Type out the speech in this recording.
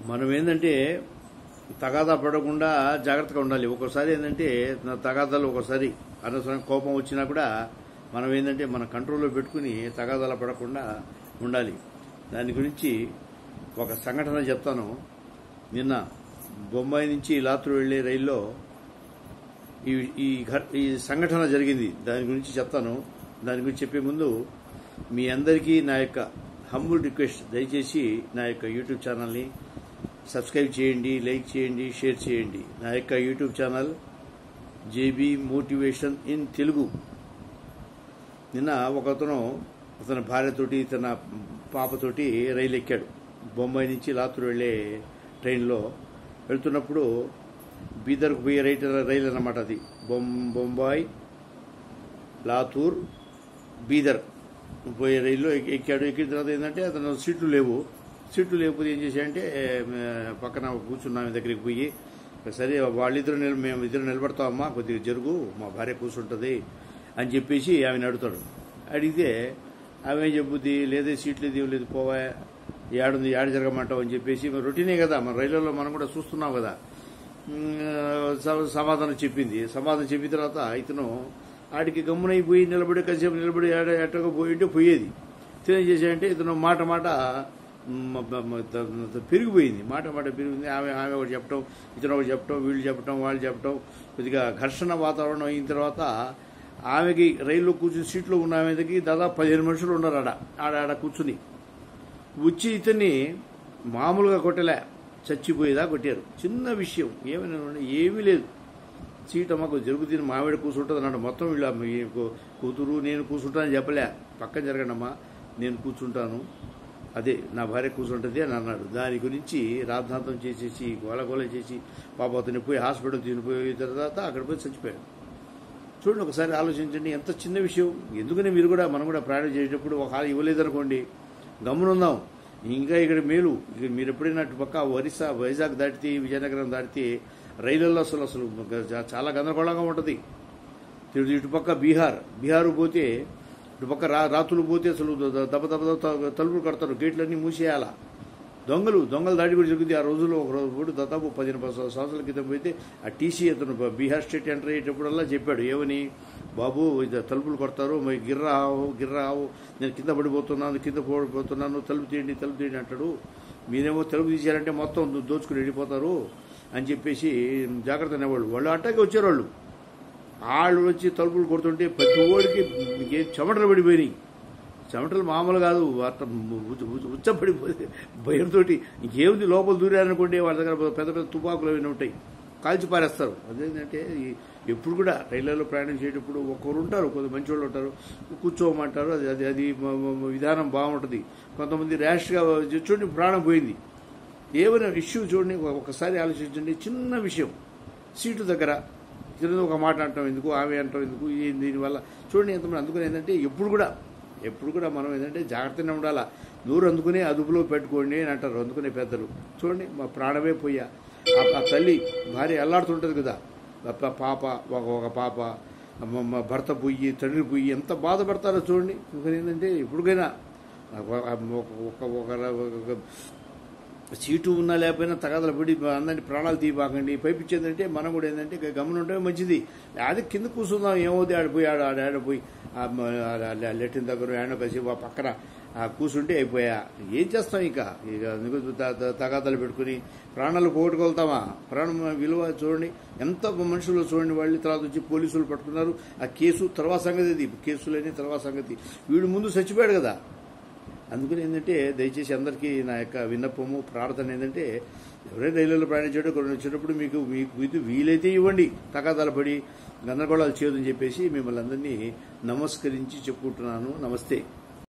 మనం ఏంటంటే తగాదా పడకుండా జాగ్రత్తగా ఉండాలి ఒక్కోసారి ఏంటంటే నా తగాదాలు ఒక్కోసారి అనవసరం కోపం వచ్చినా కూడా మనం ఏంటంటే మన కంట్రోల్లో పెట్టుకుని తగాదాల పడకుండా ఉండాలి దాని గురించి ఒక సంఘటన చెప్తాను నిన్న బొంబాయి నుంచి లాతూరు వెళ్లే రైల్లో ఈ ఈ ఘ- ఈ సంఘటన జరిగింది దాని గురించి చెప్తాను దాని గురించి చెప్పే ముందు మీ అందరికీ నా యొక్క హంబుల్ రిక్వెస్ట్ దయచేసి నా యొక్క యూట్యూబ్ ఛానల్ని సబ్స్క్రైబ్ చేయండి లైక్ చేయండి షేర్ చేయండి నా యొక్క YouTube channel JB motivation in Telugu నిన్న ఒకతను అతని భార్యతోటి తన పాపతోటి రైలు ఎక్కాడు బొంబాయి నుంచి లాతూరు వెళ్లే ట్రైన్లో వెళ్తున్నప్పుడు బీదర్కు పోయే రైట్ రైలు అన్నమాట అది బొం బొంబాయి లాతూర్ బీదర్ పోయే రైల్లో ఎక్- ఎక్కాడు ఎక్కిన తర్వాత ఏంటంటే అతను సీట్లు లేవు సీట్లు లేకపోతే ఏం చేశాడంటే మే- పక్కన కూర్చున్నాం దగ్గరికి పోయి సరే వాళ్ళిద్దరు నిల మేము ఇద్దరు నిలబడతామమ్మా కొద్దిగా జరుగు మా భార్య కూర్చుంటుంది అని చెప్పేసి ఆమెను అడుగుతాడు అడిగితే ఆమె ఏం చెప్పుద్ది లేదే సీట్లు లేదు ఏం లేదు పోవా ఏడుంది ఏడు జరగమంటావు అని చెప్పేసి మరి రొటీనే కదా మన రైళ్లలో మనం కూడా చూస్తున్నాం కదా ఉమ్, స- సమాధానం చెప్పింది సమాధానం చెప్పిన తర్వాత ఇతను ఆడికి గమ్మునైపోయి నిలబడి కాసేపు నిలబడి ఏడ ఎట్టగా పోయింటే పోయేది ఇతను ఏం చేశాడంటే ఇతను మాట మాట మ- మ- మ- త- త- పెరిగిపోయింది మాట మాట పెరిగింది ఆమె ఆమె ఒకటి చెప్పటం ఇతను ఒకటి చెప్పటం వీళ్ళు చెప్పటం వాళ్ళు చెప్పటం కొద్దిగా ఘర్షణ వాతావరణం అయిన తర్వాత ఆమెకి రైల్లో కూర్చుని సీట్లో ఉన్న ఆమెకి దాదాపు పదిహేను మనుషులు ఉన్నారు ఆడ ఆడ ఆడ కూర్చుని వచ్చి ఇతన్ని మామూలుగా కొట్టలే చచ్చిపోయేదా కొట్టారు చిన్న విషయం ఏమైనా ఏమీ లేదు సీట్ అమ్మ కొంచెం జరుగుతుంది మావిడ కూర్చుంటుంది అన్నాడు మొత్తం వీళ్ళు అమ్మ, ఈ కూ- కూతురు నేను కూర్చుంటానని చెప్పలే పక్కన జరగండి అమ్మా నేను కూర్చుంటాను అదే నా భార్య కూర్చుంటుంది అని అన్నాడు దాని గురించి రాద్ధాంతం చేసేసి గోల గోల చేసి పాప అతను పోయి హాస్పిటల్ తినిపోయిన తర్వాత అక్కడ పోయి చచ్చిపోయాడు చూడండి ఒకసారి ఆలోచించండి ఎంత చిన్న విషయం ఎందుకని మీరు కూడా మనం కూడా ప్రయాణం చేసేటప్పుడు ఒక హాల్ ఇవ్వలేదనుకోండి గమనుందాం ఇంకా ఇక్కడ మేలు ఇక మీరు ఎప్పుడైనా అటు పక్క ఒరిస్సా వైజాగ్ దాటితే విజయనగరం దాటితే రైళ్లలో అసలు అసలు చా- చాలా గందరగోళంగా ఉంటుంది ఇటు ఇటుపక్క బీహార్ బీహార్ పోతే ఇటుపక్క రా రాత్రులు పోతే అసలు ద- ద- దబ దబ దబ త- తలుపులు కడతారు గేట్లన్నీ మూసేయాల దొంగలు దొంగలు దాడి కూడా జరుగుతుంది ఆ రోజుల్లో ఒక రోజు కూడా దాదాపు పదిహేను పది సంవత్సరాల క్రితం పోతే ఆ టీసీ అతను బ- బీహార్ స్టేట్ ఎంటర్ అయ్యేటప్పుడల్లా చెప్పాడు ఏమని బాబు ఇది తలుపులు కొడతారు మరి గిర్రా ఆవు గిర్రా ఆవు నేను కింద పడిపోతున్నాను కింద పడిపోతున్నాను తలుపు తీయండి తలుపు తీయండి అంటాడు మీరేమో తలుపు తీశారంటే మొత్తం దో- దోచుకుని వెళ్ళిపోతారు అని చెప్పేసి జాగ్రత్త అనేవాళ్ళు వాళ్ళు అట్టాగే వచ్చారు వాళ్ళు వాళ్ళు వచ్చి తలుపులు కొడుతుంటే ప్రతి ఓడికి ఏ చెమటలు పడిపోయినాయి చెమటలు మామూలు కాదు అట్ట ఉచ్చ- ఉచ్చ- ఉచ్చపడిపోయి భయంతో ఇంకేముంది లోపల దూరారనుకోండి వాళ్ళ దగ్గర పెద్ద పెద్ద తుపాకులు అవి ఉంటాయి కాల్చి పారేస్తారు అదేంటంటే ఈ- ఎప్పుడు కూడా రైళ్లలో ప్రయాణం చేసేటప్పుడు ఒక్కరు ఉంటారు కొంత మంచి వాళ్ళు ఉంటారు కూర్చోమంటారు అది అది అది మ- మ- మ- విధానం బాగుంటుంది కొంతమంది ర్యాష్గా చూడండి ప్రాణం పోయింది ఏమైనా ఇష్యూ చూడండి ఒకసారి ఆలోచించండి చిన్న విషయం సీటు దగ్గర చిన్నది ఒక మాట అంటాం ఎందుకు ఆమె అంటాం ఎందుకు ఈ దీనివల్ల చూడండి ఎంతమంది అందుకని ఏంటంటే ఎప్పుడు కూడా ఎప్పుడు కూడా మనం ఏంటంటే జాగ్రత్తగా ఉండాలా నూరు అందుకునే అదుపులో పెట్టుకోండి అని అంటారు అందుకునే పెద్దలు చూడండి మా ప్రాణమే పోయా ఆ- ఆ తల్లి భార్య అల్లాడుతుంటుంది కదా ఆ పా- పాప ఒక ఒక పాప మా- మా భర్త పోయి తండ్రి పోయి ఎంత బాధపడతారో చూడండి ఇంకా ఏంటంటే ఎప్పటికైనా ఒక ఒక ఒక ఒక సీటు ఉన్నా లేకపోయినా తగదలు పడి అందరినీ ప్రాణాలు తీయబాకండి పైపించేదంటే మనం కూడా ఏంటంటే ఇక గమనం ఉంటే మంచిది అది కింద కూర్చుందాం ఏమవుతుంది ఆడిపోయి ఆడ ఆడ ఆడిపోయి ఆ మ- ఆ లెట్టిన దగ్గర ఆడ కాసేపు ఆ పక్కన ఆ కూర్చుంటే అయిపోయా ఏం చేస్తాం ఇక ఇక అందుకు త- త- తగాదాలు పెట్టుకుని ప్రాణాలు పోగొట్టుకెళ్తామా ప్రాణం విలువ చూడండి ఎంత మనుషులు చూడండి వాళ్ళు తర్వాత వచ్చి పోలీసులు పట్టుకున్నారు ఆ కేసు తర్వాత సంగతి ఇది కేసులని తర్వాత సంగతి వీడు ముందు చచ్చిపోయాడు కదా అందుకని ఏంటంటే దయచేసి అందరికీ నా యొక్క విన్నపము ప్రార్థన ఏంటంటే ఎవరైనా రైళ్లలో ప్రయాణించేటప్పుడు కొన్ని వచ్చేటప్పుడు మీకు మీకు ఇది వీలైతే ఇవ్వండి తగాదాలు పడి గందరగోళాలు చేయదని చెప్పేసి మిమ్మల్ని అందరినీ నమస్కరించి చెప్పుకుంటున్నాను నమస్తే